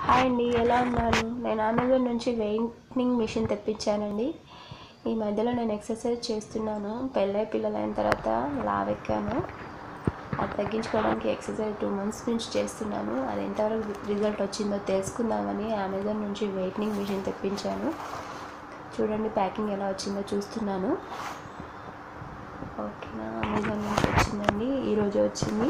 hi అండి ఎలా ఉన్నారు నేను అమెజాన్ నుంచి వెయిటింగ్ మిషన్ తెప్పించానండి ఈ మధ్యలో నేను ఎక్సర్సైజ్ చేస్తున్నాను పెళ్ళై పిల్లలైన తర్వాత లావెక్కాను అది తగ్గించుకోవడానికి ఎక్సర్సైజ్ టూ మంత్స్ నుంచి చేస్తున్నాను అది ఎంతవరకు రిజల్ట్ వచ్చిందో తెలుసుకుందామని అమెజాన్ నుంచి వెయిటింగ్ మిషన్ తెప్పించాను చూడండి ప్యాకింగ్ ఎలా వచ్చిందో చూస్తున్నాను ఓకేనా అమెజాన్ నుంచి వచ్చిందండి ఈరోజు వచ్చింది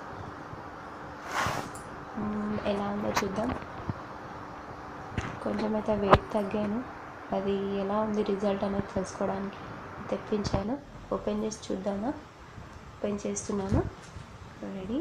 మ్మ్, ఎలా ఉందో చూద్దాం కొంచెం అయితే వెయిట్ తగ్గాను అది ఎలా ఉంది రిజల్ట్ అనేది తెలుసుకోవడానికి తెప్పించాను ఓపెన్ చేసి చూద్దామా ఓపెన్ చేస్తున్నాను రెడీ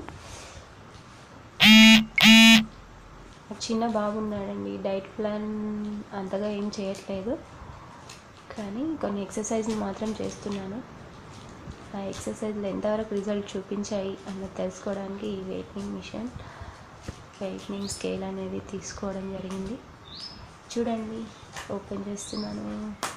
చిన్న బాబు ఉన్నాడండి డైట్ ప్లాన్ అంతగా ఏం చేయట్లేదు కానీ కొన్ని ఎక్సర్సైజ్ని మాత్రం చేస్తున్నాను ఆ ఎక్సర్సైజ్లు ఎంతవరకు రిజల్ట్ చూపించాయి అన్నది తెలుసుకోవడానికి ఈ వెయిటింగ్ మిషన్ వెయిటింగ్ స్కేల్ అనేది తీసుకోవడం జరిగింది చూడండి ఓపెన్ చేస్తున్నాను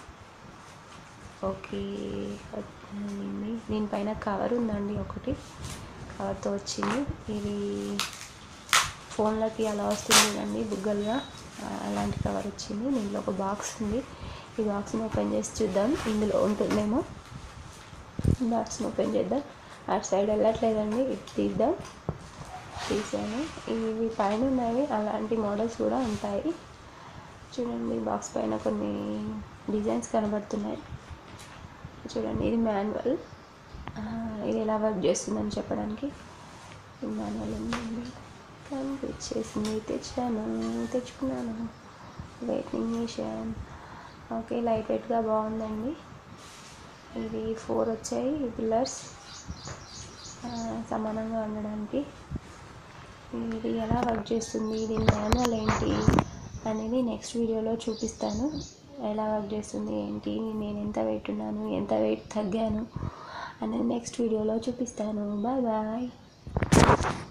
ఓకే వచ్చింది దీనిపైన కవర్ ఉందండి ఒకటి కవర్తో వచ్చింది ఇది ఫోన్లకి అలా వస్తుంది కదండి బుగ్గలుగా ఆ, అలాంటి కవర్ వచ్చింది దీంట్లో ఒక బాక్స్ ఉంది ఈ బాక్స్ని ఓపెన్ చేసి చూద్దాం ఇందులో ఉంటుందేమో బాక్స్ని ఓపెన్ చేద్దాం అటు సైడ్ వెళ్ళట్లేదండి ఇటు తీద్దాం తీసాను ఇవి పైన ఉన్నవి అలాంటి మోడల్స్ కూడా ఉంటాయి చూడండి బాక్స్ పైన కొన్ని డిజైన్స్ కనబడుతున్నాయి చూడండి ఇది మాన్యువల్ ఇది ఎలా వర్క్ చేస్తుందని చెప్పడానికి ఈ మాన్యువల్ ఉందండి కనిపించేసింది తెచ్చాను తెచ్చుకున్నాను వెయిటింగ్ మిషన్ ఓకే లైట్ వెయిట్గా బాగుందండి ఇది ఫోర్ వచ్చాయి పిల్లర్స్ సమానంగా ఉండడానికి ఇది ఎలా వర్క్ చేస్తుంది దీని మాన్యువల్ ఏంటి అనేది నెక్స్ట్ వీడియోలో చూపిస్తాను ఎలా వర్క్ చేస్తుంది ఏంటి నేను ఎంత వెయిట్ ఉన్నాను ఎంత వెయిట్ తగ్గాను అనేది నెక్స్ట్ వీడియోలో చూపిస్తాను బాయ్ బాయ్